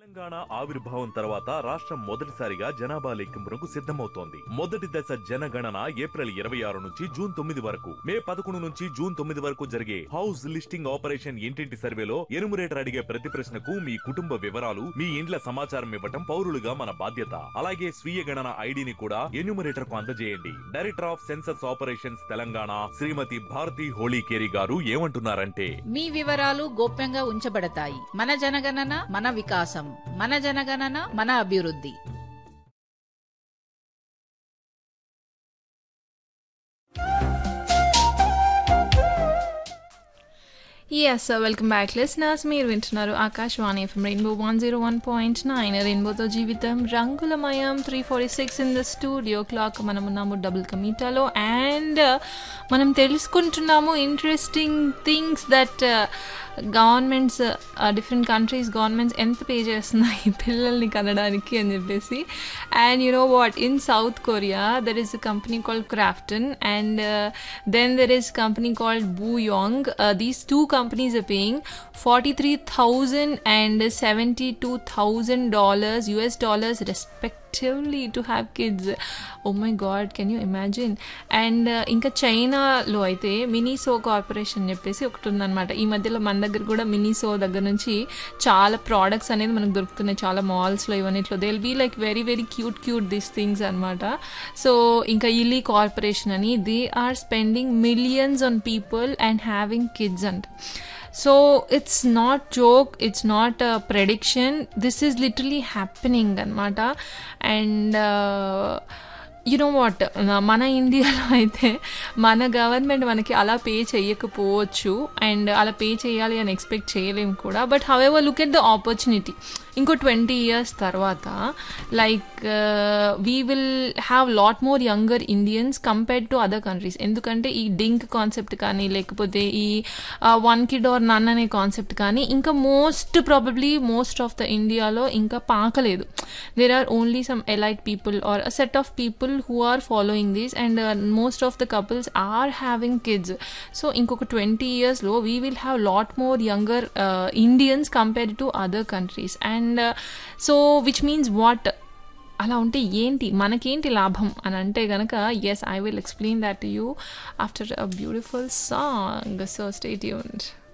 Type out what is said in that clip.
తెలంగాణ ఆవిర్భావం తర్వాత రాష్ట్రం మొదటిసారిగా జనాభా లెక్కింపునకు సిద్ధమవుతోంది మొదటి దశ జనగణన ఏప్రిల్ ఇరవై ఆరు నుంచి జూన్ తొమ్మిది వరకు మే పదకొండు నుంచి జూన్ తొమ్మిది వరకు జరిగే హౌస్ లిస్టింగ్ ఆపరేషన్ ఇంటింటి సర్వేలో ఎనుమరేటర్ అడిగే ప్రతి ప్రశ్నకు మీ కుటుంబ వివరాలు మీ ఇండ్ల సమాచారం ఇవ్వటం పౌరులుగా మన బాధ్యత అలాగే స్వీయ గణన ఐడిని కూడా ఎన్యూమరేటర్ కు అందజేయండి director of census operations Telangana Shrimati Bharathi Holikeri గారు ఏమంటున్నారంటే మీ వివరాలు గోప్యంగా ఉంచబడతాయి మన జనగణన మన వికాసం మన జనగణన మన అభివృద్ధి ఎస్ వెల్కమ్ బ్యాక్ లిస్నర్స్ మీరు వింటున్నారు Akashvani FM rainbow one zero one point nine రెయిన్బోతో జీవితం రంగులమయం three forty six in the studio clock మనం ఉన్నాము డబుల్ కమీటాలో అండ్ మనం తెలుసుకుంటున్నాము interesting things that governments different countries governments ఎంత పే చేస్తున్నాయి పిల్లల్ని కనడానికి అని చెప్పేసి and you know what in South Korea there is a company called Krafton and then there is company called Booyoung these two companies are paying 43,000 and 72,000 dollars US dollars respectively to have kids. Oh my god, can you imagine? And ఇంకా చైనాలో అయితే Miniso corporation చెప్పేసి ఒకటి ఉందన్నమాట ఈ మధ్యలో మన దగ్గర కూడా మినీసో దగ్గర నుంచి చాలా ప్రోడక్ట్స్ అనేది మనకు దొరుకుతున్నాయి చాలా మాల్స్లో ఇవన్నిట్లో they will be like very very cute cute this things అనమాట సో ఇంకా ఇలీ కార్పొరేషన్ అని they are spending millions on people and having kids అంట so it's not joke it's not a prediction this is literally happening అనమాట and you know what మన ఇండియాలో అయితే మన గవర్నమెంట్ మనకి అలా పే చేయకపోవచ్చు అండ్ అలా పే చేయాలి అని ఎక్స్పెక్ట్ చేయలేము కూడా but however look at the opportunity ఇంకో ట్వంటీ ఇయర్స్ తర్వాత like we will have lot more younger Indians compared to other countries ఎందుకంటే ఈ డింక్ కాన్సెప్ట్ కానీ లేకపోతే ఈ వన్ కిడ్ ఆర్ నన్ అనే కాన్సెప్ట్ కానీ ఇంకా most probably most of the ఇండియాలో ఇంకా పాకలేదు there are only some elite people are a set of people who are following this and uh, most of the couples are having kids so ఇంకొక twenty ఇయర్స్లో we will have lot more younger Indians compared to other countries and so which means what అలా ఉంటే ఏంటి మనకేంటి లాభం అని అంటే గనక yes I will explain that you after a beautiful song so stay యూన్డ్